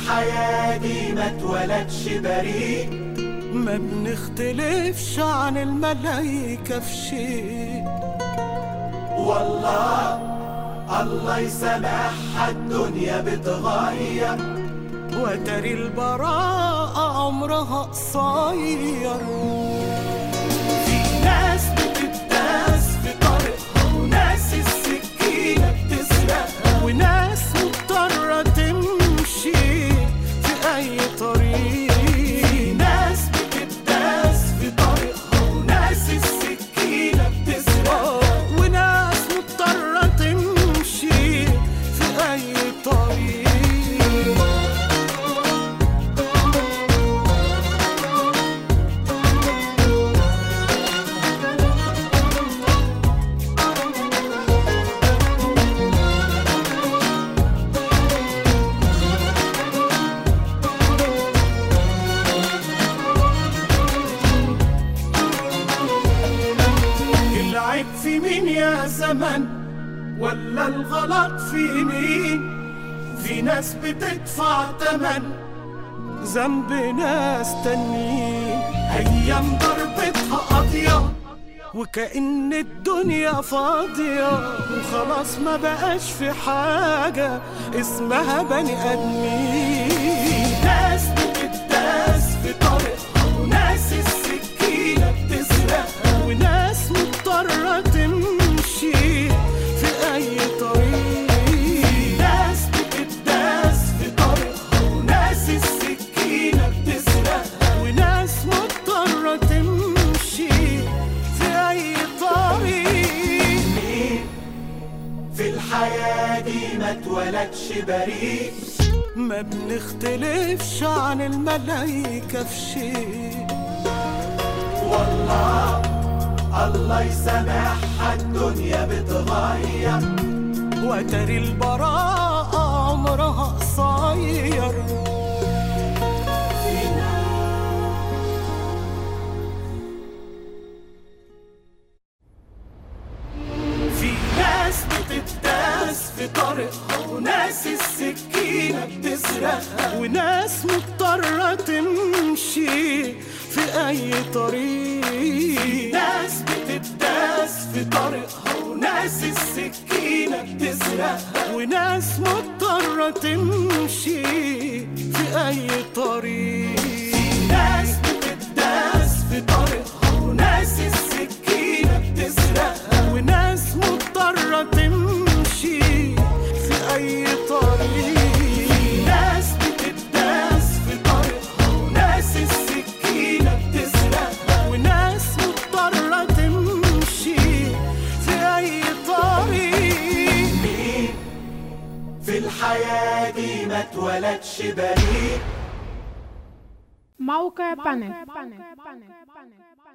الحياة دي ما اتولدش بريء ما بنختلفش عن الملايكة في شيء والله الله يسامحها الدنيا بتغير وتري البراءة عمرها قصير في ناس بتداس في طريقها وناس السكينة بتسرقها وناس مضطرة تمشي في أي طريق في ناس بتداس في طريقها وناس السكينة بتسرقها آه، وناس مضطرة تمشي في أي طريق العيب في مين يا زمن ولا الغلط في مين في ناس بتدفع تمن ذنب ناس تانيين ايام ضربتها قاضية وكأن الدنيا فاضية وخلاص ما بقاش في حاجة اسمها بني آدمين ناس بتداس في طريقها وناس السكينة بتسرقها وناس مضطرة تمشي في أي طريق ناس بتداس في طريقها وناس السكينة بتسرقها وناس مضطرة تمشي في أي طريق مين في الحياة دي ما اتولدش بريء ما بنختلفش عن الملايكة في شيء والله الله يسامحها الدنيا بتغير وتري البراءة عمرها قصير في ناس بتداس في طريقها وناس السكينة بتسرقها وناس مضطرة تمشي في أي طريق ناس بتداس في طريقها وناس السكينة بتسرقها وناس مضطرة تمشي في أي طريق ناس بتداس في طريقها وناس السكينة بتسرقها وناس مضطرة تمشي في أي طريق ناس بتداس في طريقها وناس السكينة بتسرقها وناس مضطرة تمشي في أي طريق مين في الحياة دي ما اتولدش بريء موقع بانك